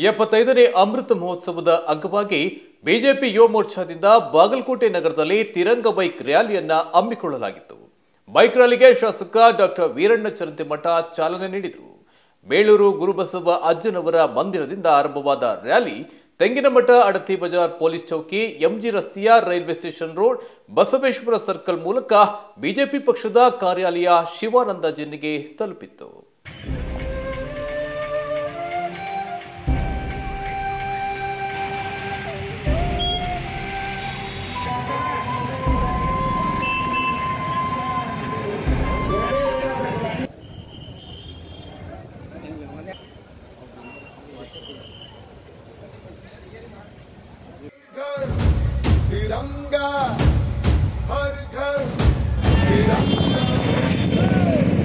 ಎಪ್ಪತ್ತೈದನೇ ಅಮೃತ ಮಹೋತ್ಸವದ ಅಂಗವಾಗಿ ಬಿಜೆಪಿ ಯುವ ಮೋರ್ಚಾದಿಂದ ಬಾಗಲಕೋಟೆ ನಗರದಲ್ಲಿ ತಿರಂಗ ಬೈಕ್ ರ್ಯಾಲಿಯನ್ನ ಹಮ್ಮಿಕೊಳ್ಳಲಾಗಿತ್ತು ಬೈಕ್ ರ್ಯಾಲಿಗೆ ಶಾಸಕ ಡಾಕ್ಟರ್ ವೀರಣ್ಣ ಚರಂತಿಮಠ ಚಾಲನೆ ನೀಡಿದರು ಬೇಳೂರು ಗುರುಬಸವ ಅಜ್ಜನವರ ಮಂದಿರದಿಂದ ಆರಂಭವಾದ rally Tenginamath Adati bazaar police ಚೌಕಿ ಎಂಜಿ ರಸ್ತೆಯ railway station road Basaveshwara circle ಮೂಲಕ ಬಿಜೆಪಿ ಪಕ್ಷದ ಕಾರ್ಯಾಲಯ ಶಿವಾನಂದ ಜಿನ್ನಿಗೆ ತಲುಪಿತ್ತು घर तिरंगा हर घर तिरंगा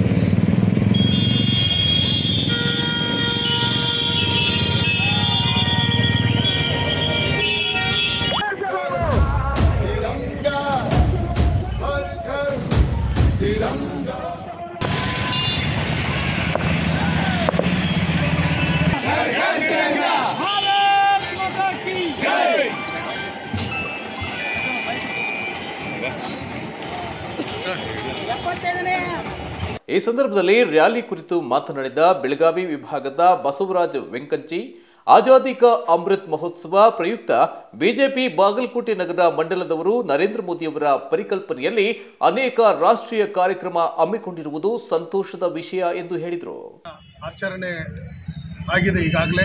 तिरंगा हर घर तिरंगा भारत माता की जय ಈ ಸಂದರ್ಭದಲ್ಲಿ ರ್ಯಾಲಿ ಕುರಿತು ಮಾತನಾಡಿದ ಬೆಳಗಾವಿ ವಿಭಾಗದ ಬಸವರಾಜ್ ವೆಂಕಂಚಿ ಆಜಾದಿ ಕಾ ಅಮೃತ್ ಮಹೋತ್ಸವ ಪ್ರಯುಕ್ತ ಬಿಜೆಪಿ ಬಾಗಲಕೋಟೆ ನಗರ ಮಂಡಲದವರು ನರೇಂದ್ರ ಮೋದಿಯವರ ಪರಿಕಲ್ಪನೆಯಲ್ಲಿ ಅನೇಕ ರಾಷ್ಟ್ರೀಯ ಕಾರ್ಯಕ್ರಮ ಹಮ್ಮಿಕೊಂಡಿರುವುದು ಸಂತೋಷದ ವಿಷಯ ಎಂದು ಹೇಳಿದರು ಆಚರಣೆ ಆಗಿದೆ ಈಗಾಗಲೇ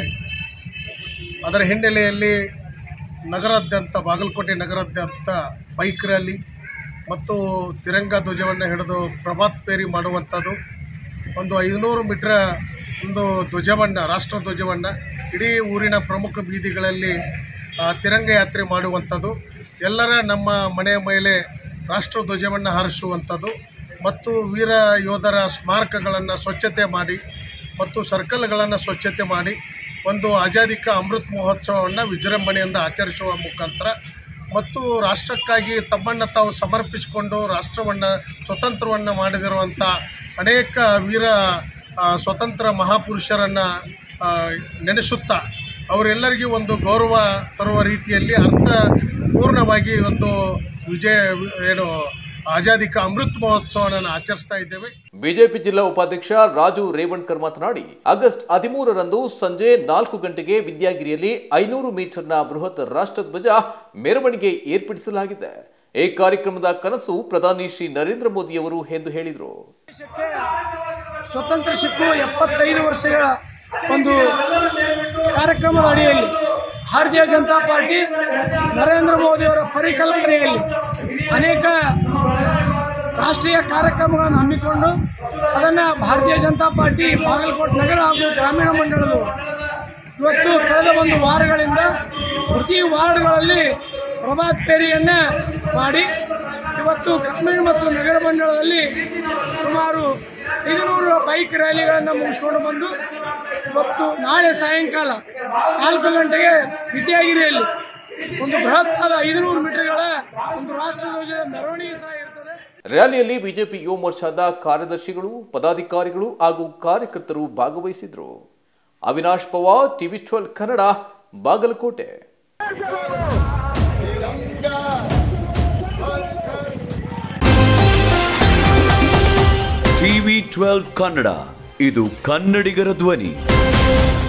ಅದರ ಹಿನ್ನೆಲೆಯಲ್ಲಿ ನಗರಾದ್ಯಂತ ಬಾಗಲಕೋಟೆ ನಗರಾದ್ಯಂತ ಬೈಕ್ ರ್ಯಾಲಿ ಮತ್ತು ತಿರಂಗ ಧ್ವಜವನ್ನು ಹಿಡಿದು ಪ್ರಭಾತ್ ಪೇರಿ ಮಾಡುವಂಥದ್ದು ಒಂದು ಐದುನೂರು ಮೀಟ್ರ ಒಂದು ಧ್ವಜವನ್ನು ರಾಷ್ಟ್ರ ಧ್ವಜವನ್ನು ಇಡೀ ಊರಿನ ಪ್ರಮುಖ ಬೀದಿಗಳಲ್ಲಿ ಆ, ತಿರಂಗ ಯಾತ್ರೆ ಮಾಡುವಂಥದ್ದು ಎಲ್ಲರ ನಮ್ಮ ಮನೆಯ ಮೇಲೆ ರಾಷ್ಟ್ರ ಧ್ವಜವನ್ನು ಹಾರಿಸುವಂಥದ್ದು ಮತ್ತು ವೀರ ಯೋಧರ ಸ್ಮಾರಕಗಳನ್ನು ಸ್ವಚ್ಛತೆ ಮಾಡಿ ಮತ್ತು ಸರ್ಕಲ್ಗಳನ್ನು ಸ್ವಚ್ಛತೆ ಮಾಡಿ ಒಂದು ಆಜಾದಿ ಕಾ ಅಮೃತ್ ಮಹೋತ್ಸವವನ್ನು ವಿಜೃಂಭಣೆಯಿಂದ ಆಚರಿಸುವ ಮುಖಾಂತರ ಮತ್ತು ರಾಷ್ಟ್ರಕ್ಕಾಗಿ ತಮ್ಮನ್ನು ತಾವು ಸಮರ್ಪಿಸಿಕೊಂಡು ರಾಷ್ಟ್ರವನ್ನು ಸ್ವತಂತ್ರವನ್ನು ಮಾಡಿದಿರುವಂಥ ಅನೇಕ ವೀರ ಆ, ಸ್ವತಂತ್ರ ಮಹಾಪುರುಷರನ್ನು ಆ, ನೆನೆಸುತ್ತಾ ಅವರೆಲ್ಲರಿಗೂ ಒಂದು ಗೌರವ ತರುವ ರೀತಿಯಲ್ಲಿ ಅರ್ಥಪೂರ್ಣವಾಗಿ ಒಂದು ವಿಜಯ ಏನು ಆಜಾದಿ ಕಾ ಅಮೃತ್ ಮಹೋತ್ಸವವನ್ನು ಆಚರಿಸ್ತಾ ಇದ್ದೇವೆ ಬಿಜೆಪಿ ಜಿಲ್ಲಾ ಉಪಾಧ್ಯಕ್ಷ ರಾಜು ರೇವಣ್ಕರ್ ಮಾತನಾಡಿ ಆಗಸ್ಟ್ ಹದಿಮೂರರಂದು ಸಂಜೆ ನಾಲ್ಕು ಗಂಟೆಗೆ ವಿದ್ಯಾಗಿರಿಯಲ್ಲಿ ಐನೂರು ಮೀಟರ್ನ ಬೃಹತ್ ರಾಷ್ಟ್ರಧ್ವಜ ಮೆರವಣಿಗೆ ಏರ್ಪಡಿಸಲಾಗಿದೆ ಈ ಕಾರ್ಯಕ್ರಮದ ಕನಸು ಪ್ರಧಾನಿ ಶ್ರೀ ನರೇಂದ್ರ ಮೋದಿಯವರು ಎಂದು ಹೇಳಿದರು ದೇಶಕ್ಕೆ ಸ್ವತಂತ್ರ ಸಿಕ್ಕು ಎಪ್ಪತ್ತೈದು ವರ್ಷಗಳ ಒಂದು ಕಾರ್ಯಕ್ರಮದ ಅಡಿಯಲ್ಲಿ ಭಾರತೀಯ ಜನತಾ ಪಾರ್ಟಿ ನರೇಂದ್ರ ಮೋದಿಯವರ ಪರಿಕಲ್ಪನೆಯಲ್ಲಿ ಅನೇಕ ರಾಷ್ಟ್ರೀಯ ಕಾರ್ಯಕ್ರಮಗಳನ್ನು ಹಮ್ಮಿಕೊಂಡು ಅದನ್ನು ಭಾರತೀಯ ಜನತಾ ಪಾರ್ಟಿ ಬಾಗಲಕೋಟೆ ನಗರ ಹಾಗೂ ಗ್ರಾಮೀಣ ಮಂಡಳದವರು ಇವತ್ತು ಕಳೆದ ಒಂದು ವಾರಗಳಿಂದ ಪ್ರತಿ ವಾರ್ಡ್ಗಳಲ್ಲಿ ಪ್ರಭಾತ್ ಫೇರಿಯನ್ನು ಮಾಡಿ ಇವತ್ತು ಗ್ರಾಮೀಣ ಮತ್ತು ನಗರ ಮಂಡಳದಲ್ಲಿ ಸುಮಾರು ಐದುನೂರು ಬೈಕ್ ರ್ಯಾಲಿಗಳನ್ನು ಮುಗಿಸ್ಕೊಂಡು ಬಂದು ಇವತ್ತು ನಾಳೆ ಸಾಯಂಕಾಲ ನಾಲ್ಕು ಗಂಟೆಗೆ ವಿದ್ಯಾಗಿರಿಯಲ್ಲಿ ಒಂದು ಬೃಹತ್ತಾದ ಐದುನೂರು ಮೀಟರ್ಗಳ ಒಂದು ರಾಷ್ಟ್ರಧ್ವಜದ ಮೆರವಣಿಗೆ ಸಹ ಇರ್ತದೆ ರ್ಯಾಲಿಯಲ್ಲಿ ಬಿಜೆಪಿ ಯುವ ಮೋರ್ಚಾದ ಕಾರ್ಯದರ್ಶಿಗಳು ಪದಾಧಿಕಾರಿಗಳು ಹಾಗೂ ಕಾರ್ಯಕರ್ತರು ಭಾಗವಹಿಸಿದ್ರು ಅವಿನಾಶ್ ಪವಾರ್ ಟಿವಿ ಟ್ವೆಲ್ ಕನ್ನಡ ಬಾಗಲಕೋಟೆ तिरंगा हर घर ಟಿವಿ ಟ್ವೆಲ್ವ್ ಕನ್ನಡ ಇದು ಕನ್ನಡಿಗರ ಧ್ವನಿ